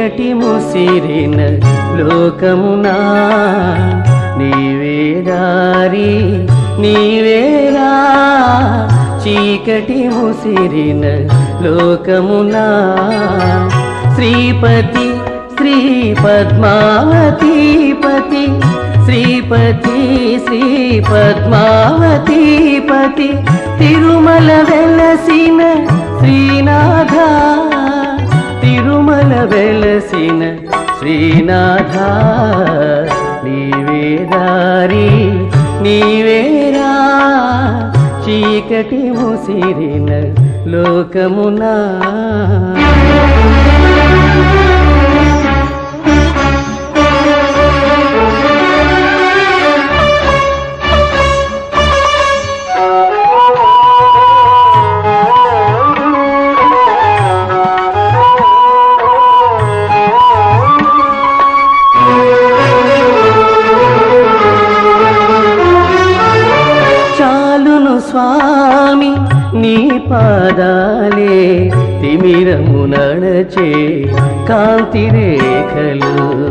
చీకటి ముసిరిన లోకమునా నీవే దారి నీవేరా చీకటి ముసిరిన లోకమునా శ్రీపతి శ్రీ పద్మావతీపతి శ్రీపతి శ్రీ పద్మావతీపతి తిరుమల వెలసిన శ్రీనాథ తిరుమల వెలసిన శ్రీనాథ నీవే దారి నీవేరా చీకటి ముసిరిన లోకమునా చాలును స్వామి నీ పాదాలే తిమిరము నడచే కాంతి రేఖలు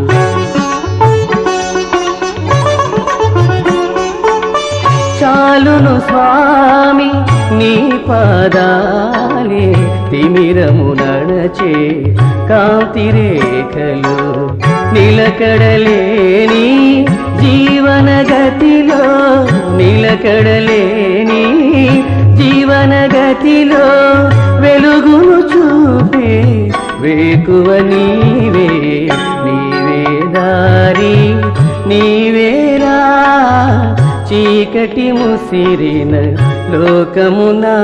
చాలును స్వామి నీ పాదాలే తిమిరము నడచే కాంతి రేఖలు నిలకడలేని జీవన గతిలో నిలకడలేని జీవన గతిలో వెలుగును చూపే వేకువ నీవే నీవే దారి నీవేరా చీకటి ముసిరిన లోకమునా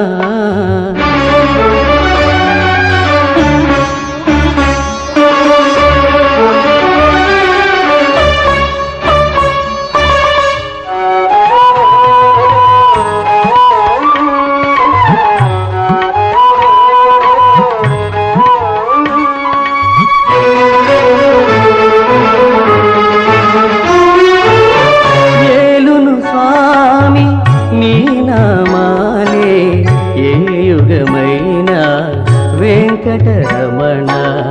ఏలును స్వామి నీ నామాలే ఏ యుగమైన వెంకటరమణ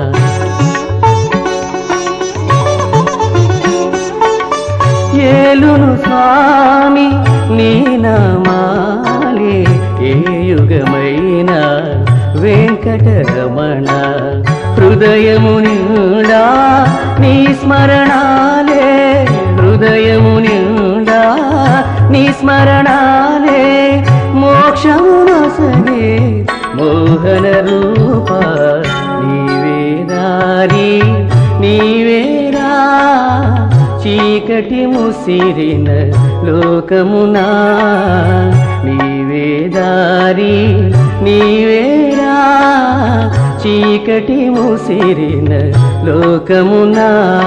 ఏలును స్వామి నీ నామాలే ఏ యుగమైన వెంకటరమణ హృదయము నిండా నీ స్మరణాలే హృదయము నిండా నీ స్మరణాలే మోక్షము నొసగే మోహన రూప నీవే దారి నీవేరా చీకటి ముసిరిన లోకమునా నీవే దారి నీవేరా చీకటి ముసిరిన లోకమునా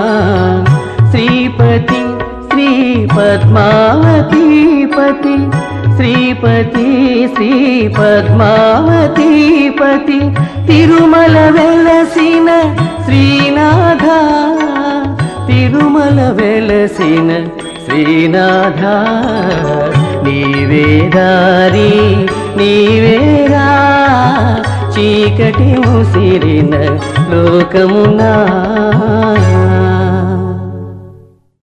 శ్రీపతి శ్రీ పద్మావతీపతి శ్రీపతి శ్రీ పద్మావతీపతి తిరుమల వెలసిన శ్రీనాథ తిరుమల వెలసిన శ్రీనాథ నీవే దారి నీవేరా చీకటి ముసిరిన లోకమునా